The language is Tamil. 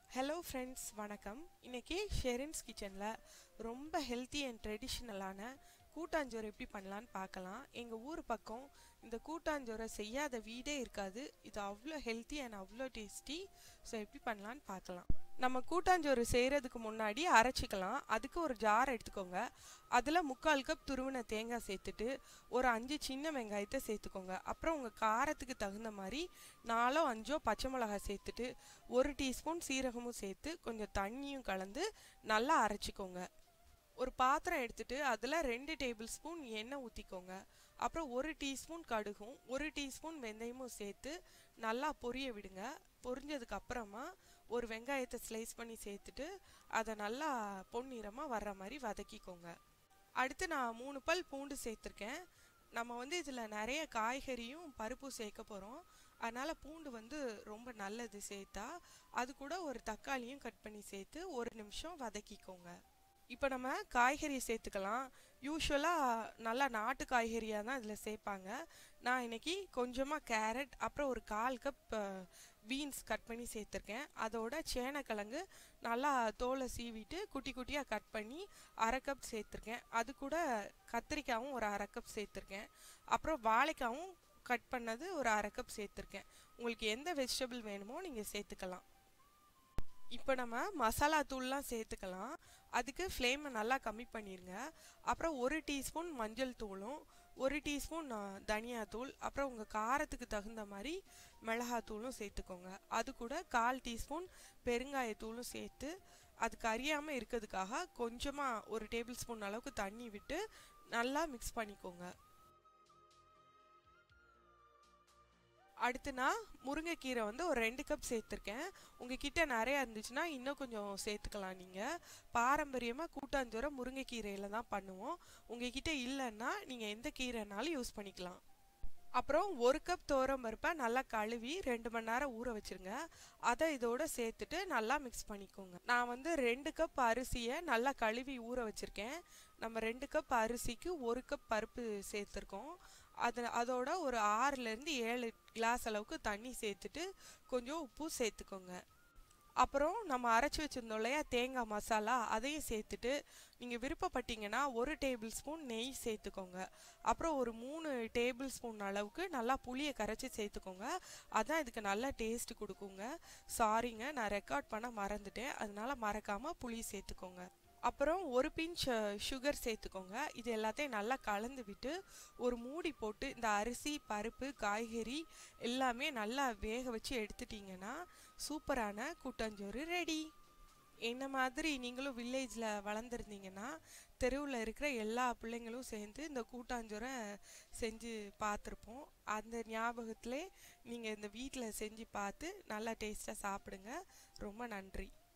ஹலோ ஃப்ரெண்ட்ஸ் வணக்கம் இன்னைக்கு ஷெரின்ஸ் கிச்சனில் ரொம்ப ஹெல்த்தி அண்ட் ட்ரெடிஷ்னலான கூட்டாஞ்சோறு எப்படி பண்ணலான்னு பார்க்கலாம் எங்கள் ஊர் பக்கம் இந்த கூட்டாஞ்சோறை செய்யாத வீடே இருக்காது இது அவ்வளோ ஹெல்த்தி அண்ட் அவ்வளோ டேஸ்டி ஸோ எப்படி பண்ணலான்னு பார்க்கலாம் நம்ம கூட்டாஞ்சோறு செய்கிறதுக்கு முன்னாடி அரைச்சிக்கலாம் அதுக்கு ஒரு ஜார் எடுத்துக்கோங்க அதில் முக்கால் கப் துருவின தேங்காய் சேர்த்துட்டு ஒரு அஞ்சு சின்ன வெங்காயத்தை சேர்த்துக்கோங்க அப்புறம் உங்கள் காரத்துக்கு தகுந்த மாதிரி நாலோ அஞ்சோ பச்சை மிளகாய் சேர்த்துட்டு ஒரு டீஸ்பூன் சீரகமும் சேர்த்து கொஞ்சம் தண்ணியும் கலந்து நல்லா அரைச்சிக்கோங்க ஒரு பாத்திரம் எடுத்துட்டு அதில் ரெண்டு டேபிள் ஸ்பூன் எண்ணெய் ஊற்றிக்கோங்க அப்புறம் ஒரு டீஸ்பூன் கடுகும் ஒரு டீஸ்பூன் வெந்தயமும் சேர்த்து நல்லா பொரிய விடுங்க பொரிஞ்சதுக்கு அப்புறமா ஒரு வெங்காயத்தை ஸ்லைஸ் பண்ணி சேர்த்துட்டு அதை நல்லா பொன்னிறமாக வர்ற மாதிரி வதக்கிக்கோங்க அடுத்து நான் மூணு பல் பூண்டு சேர்த்துருக்கேன் நம்ம வந்து இதில் நிறைய காய்கறியும் பருப்பும் சேர்க்க போகிறோம் அதனால் பூண்டு வந்து ரொம்ப நல்லது சேர்த்தா அது கூட ஒரு தக்காளியும் கட் பண்ணி சேர்த்து ஒரு நிமிஷம் வதக்கிக்கோங்க இப்போ நம்ம காய்கறி சேர்த்துக்கலாம் யூஸ்வலாக நல்லா நாட்டு காய்கறியாக தான் இதில் சேர்ப்பாங்க நான் இன்னைக்கு கொஞ்சமாக கேரட் அப்புறம் ஒரு கால் கப் பீன்ஸ் கட் பண்ணி சேர்த்துருக்கேன் அதோட சேனக்கிழங்கு நல்லா தோலை சீவிட்டு குட்டி குட்டியாக கட் பண்ணி அரை கப் சேர்த்துருக்கேன் அது கூட கத்திரிக்காயும் ஒரு அரை கப் சேர்த்துருக்கேன் அப்புறம் வாழைக்காவும் கட் பண்ணது ஒரு அரை கப் சேர்த்துருக்கேன் உங்களுக்கு எந்த வெஜிடபிள் வேணுமோ நீங்கள் சேர்த்துக்கலாம் இப்போ நம்ம மசாலா தூள்லாம் சேர்த்துக்கலாம் அதுக்கு ஃப்ளேமை நல்லா கம்மி பண்ணிடுங்க அப்புறம் ஒரு டீஸ்பூன் மஞ்சள் தூளும் ஒரு டீஸ்பூன் தனியாத்தூள் அப்புறம் உங்கள் காரத்துக்கு தகுந்த மாதிரி மிளகாத்தூளும் சேர்த்துக்கோங்க அது கூட கால் டீஸ்பூன் பெருங்காயத்தூளும் சேர்த்து அது கரியாமல் இருக்கிறதுக்காக கொஞ்சமாக ஒரு டேபிள் ஸ்பூன் அளவுக்கு தண்ணி விட்டு நல்லா மிக்ஸ் பண்ணிக்கோங்க அடுத்து நான் முருங்கைக்கீரை வந்து ஒரு ரெண்டு கப் சேர்த்துருக்கேன் உங்ககிட்ட நிறையா இருந்துச்சுன்னா இன்னும் கொஞ்சம் சேர்த்துக்கலாம் நீங்கள் பாரம்பரியமாக கூட்டாஞ்சோரை முருங்கைக்கீரையில் தான் பண்ணுவோம் உங்ககிட்ட இல்லைன்னா நீங்கள் எந்த கீரைனாலும் யூஸ் பண்ணிக்கலாம் அப்புறம் ஒரு கப் தோரம் பருப்பை நல்லா கழுவி ரெண்டு மணி நேரம் ஊற வச்சுருங்க அதை இதோட சேர்த்துட்டு நல்லா மிக்ஸ் பண்ணிக்கோங்க நான் வந்து ரெண்டு கப் அரிசியை நல்லா கழுவி ஊற வச்சுருக்கேன் நம்ம ரெண்டு கப் அரிசிக்கு ஒரு கப் பருப்பு சேர்த்துருக்கோம் அது அதோட ஒரு ஆறுலேருந்து ஏழு கிளாஸ் அளவுக்கு தண்ணி சேர்த்துட்டு கொஞ்சம் உப்பு சேர்த்துக்கோங்க அப்புறம் நம்ம அரைச்சி வச்சுருந்தோம் இல்லையா தேங்காய் மசாலா அதையும் சேர்த்துட்டு நீங்கள் விருப்பப்பட்டீங்கன்னா ஒரு டேபிள் ஸ்பூன் நெய் சேர்த்துக்கோங்க அப்புறம் ஒரு மூணு டேபிள் ஸ்பூன் அளவுக்கு நல்லா புளியை கரைச்சி சேர்த்துக்கோங்க அதான் இதுக்கு நல்லா டேஸ்ட் கொடுக்குங்க சாரிங்க நான் ரெக்கார்ட் பண்ண மறந்துட்டேன் அதனால மறக்காமல் புளி சேர்த்துக்கோங்க அப்புறம் ஒரு பிஞ்ச் சுகர் சேர்த்துக்கோங்க இது எல்லாத்தையும் நல்லா கலந்து விட்டு ஒரு மூடி போட்டு இந்த அரிசி பருப்பு காய்கறி எல்லாமே நல்லா வேக வச்சு எடுத்துட்டிங்கன்னா சூப்பரான கூட்டாஞ்சோறு ரெடி என்ன மாதிரி நீங்களும் வில்லேஜில் வளர்ந்துருந்தீங்கன்னா தெருவில் இருக்கிற எல்லா பிள்ளைங்களும் சேர்ந்து இந்த கூட்டாஞ்சோரை செஞ்சு பார்த்துருப்போம் அந்த ஞாபகத்திலே நீங்கள் இந்த வீட்டில் செஞ்சு பார்த்து நல்லா டேஸ்ட்டாக சாப்பிடுங்க ரொம்ப நன்றி